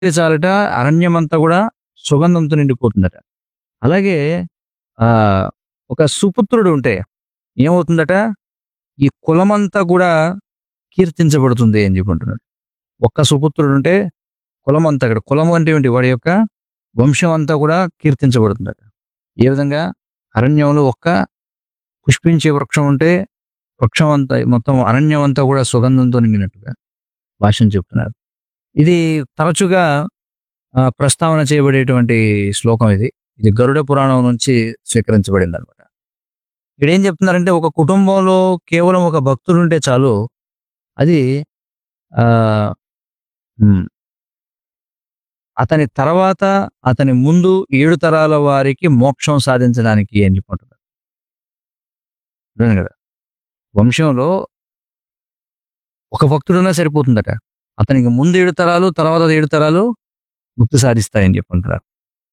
చాలట అరణ్యమంతా కూడా సుగంధంతో నిండిపోతుందట అలాగే ఆ ఒక సుపుత్రుడు ఉంటే ఏమవుతుందట ఈ కులమంతా కూడా కీర్తించబడుతుంది అని చెప్పుకుంటున్నాడు ఒక్క సుపుత్రుడు ఉంటే కులం అంతా కూడా కులం అంటే ఏంటి వాడి యొక్క వంశం అంతా కూడా కీర్తించబడుతుందట ఏ విధంగా అరణ్యంలో ఒక్క పుష్పించే వృక్షం ఉంటే వృక్షం అంతా మొత్తం అరణ్యం అంతా కూడా సుగంధంతో నిండినట్టుగా భాషను చెప్తున్నారు ఇది తరచుగా ఆ, ప్రస్తావన చేయబడేటువంటి శ్లోకం ఇది ఇది గరుడ పురాణం నుంచి స్వీకరించబడింది అనమాట ఇక్కడ ఏం చెప్తున్నారంటే ఒక కుటుంబంలో కేవలం ఒక భక్తుడు ఉంటే చాలు అది ఆ ఉమ్, అతని తర్వాత అతని ముందు ఏడు తరాల వారికి మోక్షం సాధించడానికి అని చెప్పుకుంటున్నారు అర్థమైంది కదా వంశంలో ఒక భక్తుడున్నా సరిపోతుందట అతనికి ముందు ఏడు తరాలు తర్వాత ఏడు తరాలు ముక్తి సాధిస్తాయని చెప్పుకుంటున్నారు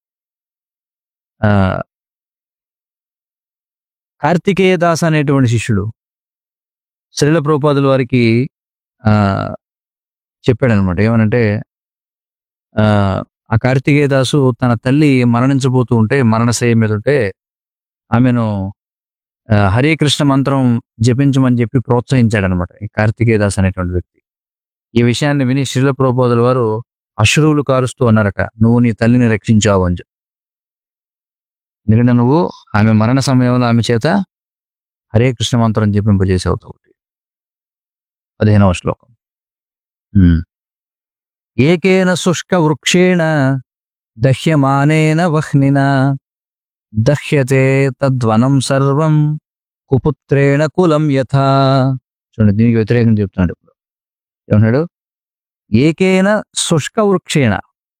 ఆ కార్తికేయ దాస్ అనేటువంటి శిష్యుడు శ్రీల ప్రభుపాదుల వారికి ఆ చెప్పాడనమాట ఏమనంటే ఆ ఆ కార్తికేయ దాసు తన తల్లి మరణించబోతూ ఉంటే మరణశయ్య మీద ఉంటే ఆమెను ఆ, హరే కృష్ణ మంత్రం జపించమని చెప్పి ప్రోత్సహించాడనమాట ఈ కార్తికేయ దాస్ అనేటువంటి వ్యక్తి ఈ విషయాన్ని విని శ్రీల ప్రభుపాదుల వారు అశ్రువులు కారుస్తూ అన్నారట నువ్వు నీ తల్లిని రక్షించావు అని చెప్పి. ఎందుకంటే నువ్వు ఆమె మరణ సమయంలో ఆమె చేత హరే కృష్ణ మంత్రం జపింపజేసావు ఒకటి పదిహేనవ శ్లోకం ఉమ్. ఏకేన శుష్క వృక్షేణ దహ్యమానేన వహ్నిన దహ్యతే తద్వనం సర్వం కుపుత్రేణ కులం యథా చూడండి దీనికి వ్యతిరేకంగా చెప్తున్నాడు ఇప్పుడు ఏమన్నాడు ఏకేన శుష్క వృక్షేణ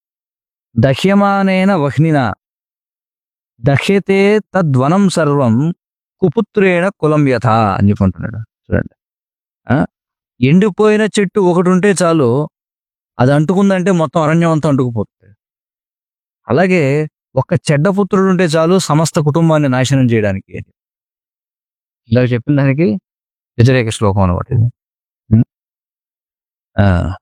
దహ్యమానేన వహ్నిన దహ్యతే తద్వనం సర్వం కుపుత్రేణ కులం యథ అని చెప్పుకుంటున్నాడు చూడండి ఆ? ఎండిపోయిన చెట్టు ఒకటి ఉంటే చాలు అది అంటుకుందంటే మొత్తం అరణ్యం అంతా అంటుకుపోతుంది అలాగే ఒక చెడ్డ పుత్రుడు ఉంటే చాలు సమస్త కుటుంబాన్ని నాశనం చేయడానికి ఇలా చెప్పిన దానికి వ్యతిరేక శ్లోకం అనమాట ఇది ఉం? ఆ.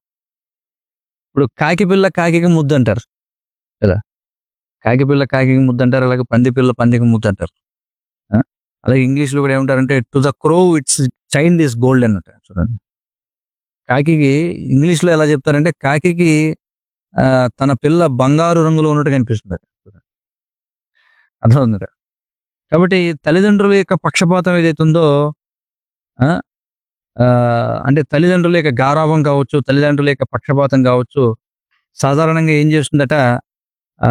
ఇప్పుడు కాకి పిల్ల కాకికి ముద్దు అంటారు కదా కాకి పిల్ల కాకికి ముద్దు అంటారు అలాగే పంది పిల్ల పందికి ముద్దు అంటారు ఆ? అలాగే ఇంగ్లీష్ లో కూడా ఏమంటారంటే to the crow its child is gold అన్నట్టు చూడండి కాకికి ఇంగ్లీష్ లో ఎలా చెప్తారంటే కాకికి ఆ, తన పిల్ల బంగారు రంగులో ఉన్నట్టు కనిపిస్తుంది అర్థమవుతుంది కాబట్టి తల్లిదండ్రుల యొక్క పక్షపాతం ఏదైతే ఉందో ఆ, ఆ, అంటే తల్లిదండ్రుల యొక్క గారాభం కావచ్చు తల్లిదండ్రుల యొక్క పక్షపాతం కావచ్చు సాధారణంగా ఏం చేస్తుందట ఆ,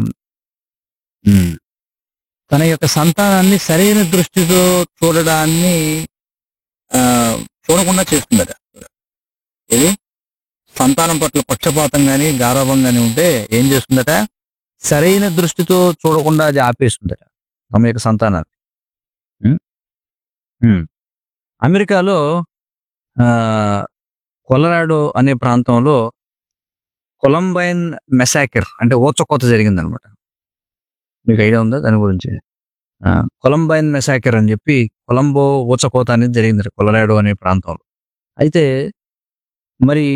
ఉమ్, తన యొక్క సంతానాన్ని సరైన దృష్టితో చూడడాన్ని ఆ, చూడకుండా చేస్తుందట ఇది సంతానం పట్ల పక్షపాతం కానీ గారాభం కానీ ఉంటే ఏం చేస్తుందట సరైన దృష్టితో చూడకుండా అది ఆపేస్తుందట తమ యొక్క సంతానాన్ని ఉమ్, ఉమ్. అమెరికాలో ఆ, కొలరాడో అనే ప్రాంతంలో కొలంబైన్ మెసాకిర్ అంటే ఓచకోత జరిగిందనమాట మీకు ఐడియా ఉందా దాని గురించి ఆ, కొలంబైన్ మెసాకిర్ అని చెప్పి కొలంబో ఊచకోత అనేది జరిగింది కొలరాడో అనే ప్రాంతంలో అయితే మరి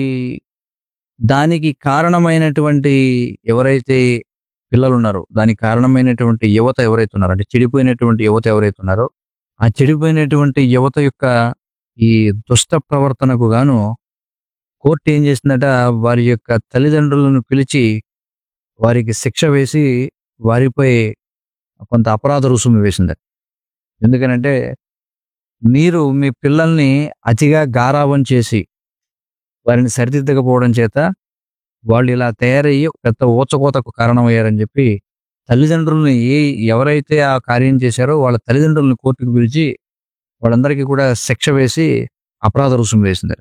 దానికి కారణమైనటువంటి ఎవరైతే పిల్లలు ఉన్నారో దానికి కారణమైనటువంటి యువత ఎవరైతే ఉన్నారో అంటే చెడిపోయినటువంటి యువత ఎవరైతే ఉన్నారో ఆ చెడిపోయినటువంటి యువత యొక్క ఈ దుష్ట ప్రవర్తనకు గాను కోర్టు ఏం చేసిందట వారి యొక్క తల్లిదండ్రులను పిలిచి వారికి శిక్ష వేసి వారిపై కొంత అపరాధ రుసుము వేసిందట ఎందుకనంటే మీరు మీ పిల్లల్ని అతిగా గారాబం చేసి వారిని సరిదిద్దకపోవడం చేత వాళ్ళు ఇలా తయారయ్యి ఒక పెద్ద ఊచకోతకు కారణమయ్యారని చెప్పి తల్లిదండ్రులను ఏ ఎవరైతే ఆ కార్యం చేశారో వాళ్ళ తల్లిదండ్రులను కోర్టుకు పిలిచి వాళ్ళందరికీ కూడా శిక్ష వేసి అపరాధ రుసుము వేసింది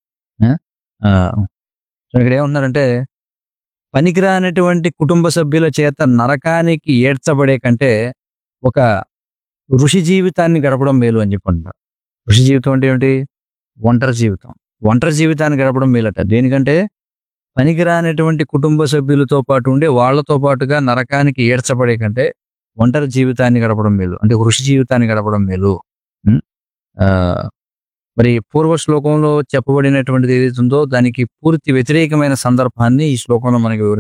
ఇక్కడ ఏమన్నారంటే పనికిరానటువంటి కుటుంబ సభ్యుల చేత నరకానికి ఏడ్చబడే కంటే ఒక ఋషి జీవితాన్ని గడపడం మేలు అని చెప్పి అంటారు ఋషి జీవితం అంటే ఏమిటి ఒంటరి జీవితం ఒంటరి జీవితాన్ని గడపడం మేలట దేనికంటే పనికిరానటువంటి కుటుంబ సభ్యులతో పాటు ఉండే వాళ్ళతో పాటుగా నరకానికి ఏడ్చబడే కంటే ఒంటరి జీవితాన్ని గడపడం మేలు అంటే ఋషి జీవితాన్ని గడపడం మేలు ఉం? ఆ, మరి పూర్వ శ్లోకంలో చెప్పబడినటువంటిది ఏదైతే ఉందో దానికి పూర్తి వ్యతిరేకమైన సందర్భాన్ని ఈ శ్లోకంలో మనకి వివరి